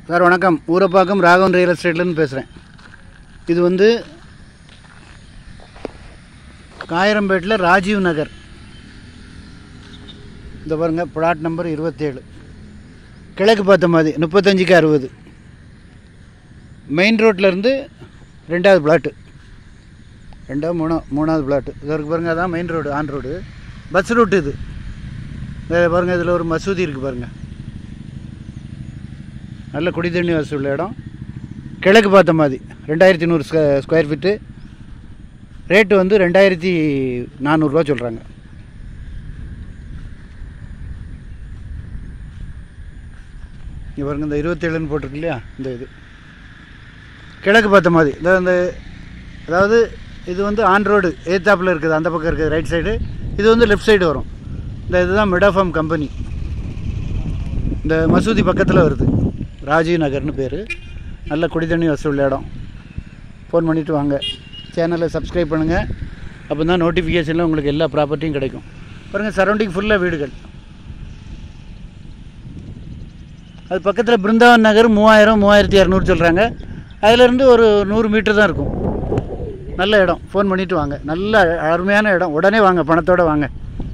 sir வணக்கம் Urapakkam Raghavan real எஸ்டேட்லேருந்து பேசுகிறேன் இது வந்து காயரம்பேட்டில் ராஜீவ் நகர் இந்த பாருங்க பிளாட் நம்பர் இருபத்தேழு கிழக்கு பார்த்த மாதிரி முப்பத்தஞ்சுக்கு அறுபது மெயின் ரோட்லேருந்து ரெண்டாவது பிளாட்டு ரெண்டாவது மூணா மூணாவது பிளாட்டு இதற்கு பாருங்க அதான் main road on road bus route இது இதை பாருங்கள் இதில் ஒரு மசூதி இருக்குது பாருங்கள் நல்ல குடி தண்ணி வசதி உள்ள இடம் கிழக்கு பார்த்த மாதிரி ரெண்டாயிரத்தி நூறு ஸ்கொயர் ஃபீட்டு ரேட்டு வந்து ரெண்டாயிரத்தி நானூறுரூவா சொல்கிறாங்க இங்கே பாருங்க இந்த இருபத்தேழுன்னு போட்டிருக்கு இல்லையா இந்த இது கிழக்கு பார்த்த மாதிரி இந்த இந்த அதாவது இது வந்து ஆன் ரோடு ஏத்தாப்பில் இருக்குது அந்த பக்கம் இருக்குது ரைட் சைடு இது வந்து லெஃப்ட் சைடு வரும் இந்த இதுதான் மெடாஃபார்ம் கம்பெனி இந்த மசூதி பக்கத்தில் வருது ராஜீவ் நகர்னு பேர் நல்ல குடி தண்ணி வசதி உள்ள இடம் ஃபோன் பண்ணிவிட்டு வாங்க சேனலை சப்ஸ்கிரைப் பண்ணுங்கள் அப்போ தான் நோட்டிஃபிகேஷனில் உங்களுக்கு எல்லா ப்ராப்பர்ட்டியும் கிடைக்கும் பாருங்கள் சரௌண்டிங் ஃபுல்லாக வீடுகள் அது பக்கத்தில் பிருந்தாவன் நகர் மூவாயிரம் மூவாயிரத்தி இரநூறு சொல்கிறாங்க அதிலேருந்து ஒரு நூறு மீட்டர் தான் இருக்கும் நல்ல இடம் ஃபோன் பண்ணிவிட்டு வாங்க நல்ல அருமையான இடம் உடனே வாங்க பணத்தோடு வாங்க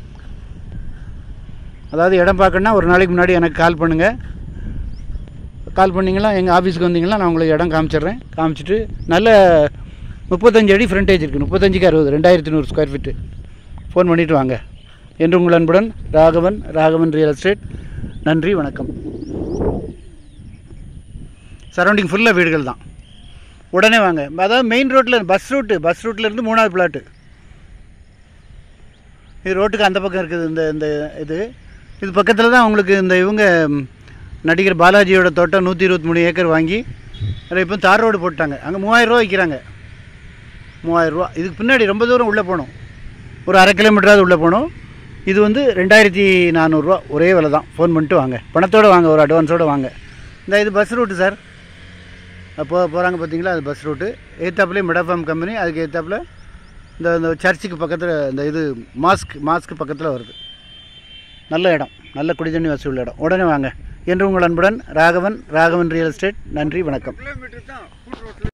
அதாவது இடம் பார்க்கணுன்னா ஒரு நாளைக்கு முன்னாடி எனக்கு கால் பண்ணுங்கள் கால் பண்ணிங்களா எங்கள் ஆஃபீஸுக்கு வந்தீங்களா நான் உங்களுக்கு இடம் காமிச்சிடுறேன் காமிச்சிட்டு நல்ல முப்பத்தஞ்சு அடி ஃப்ரண்டேஜ் இருக்குது முப்பத்தஞ்சுக்கு அறுபது ரெண்டாயிரத்தி நூறு ஸ்கொயர் ஃபீட்டு ஃபோன் பண்ணிவிட்டு வாங்க என்று உங்கள் அன்புடன் ராகவன் ராகவன் ரியல் எஸ்டேட் நன்றி வணக்கம் சரௌண்டிங் ஃபுல்லாக வீடுகள் தான் உடனே வாங்க அதாவது மெயின் ரோட்டில் பஸ் ரூட்டு பஸ் ரூட்லேருந்து மூணாவது பிளாட்டு இது ரோட்டுக்கு அந்த பக்கம் இருக்குது இந்த இந்த இது இது பக்கத்தில் தான் உங்களுக்கு இந்த இவங்க ம், நடிகர் பாலாஜியோட தோட்டம் நூற்றி இருபத்தி மூணு ஏக்கர் வாங்கி அதில் இப்போ தார் ரோடு போட்டாங்க அங்கே மூவாயிரரூவா விற்கிறாங்க மூவாயிரரூவா இதுக்கு பின்னாடி ரொம்ப தூரம் உள்ளே போகணும் ஒரு அரை கிலோமீட்டராவது உள்ளே போகணும் இது வந்து ரெண்டாயிரத்தி நானூறுரூவா ஒரே விலை தான் ஃபோன் பண்ணிட்டு வாங்க பணத்தோடு வாங்க ஒரு அட்வான்ஸோடு வாங்க இந்த இது பஸ் ரூட்டு சார் போ போகிறாங்க பார்த்தீங்களா அது பஸ் ரூட்டு ஏத்தாப்புலேயே மெடாஃபார்ம் கம்பெனி அதுக்கு ஏத்தாப்புல இந்த இந்த சர்ச்சுக்கு பக்கத்தில் இந்த இது மாஸ்க் மாஸ்க்கு பக்கத்தில் வருது நல்ல இடம் நல்ல குடிதண்ணி வசதி உள்ள இடம் உடனே வாங்க என்று உங்கள் அன்புடன் ராகவன் ராகவன் ரியல் எஸ்டேட் நன்றி வணக்கம் கிலோமீட்டர் தான்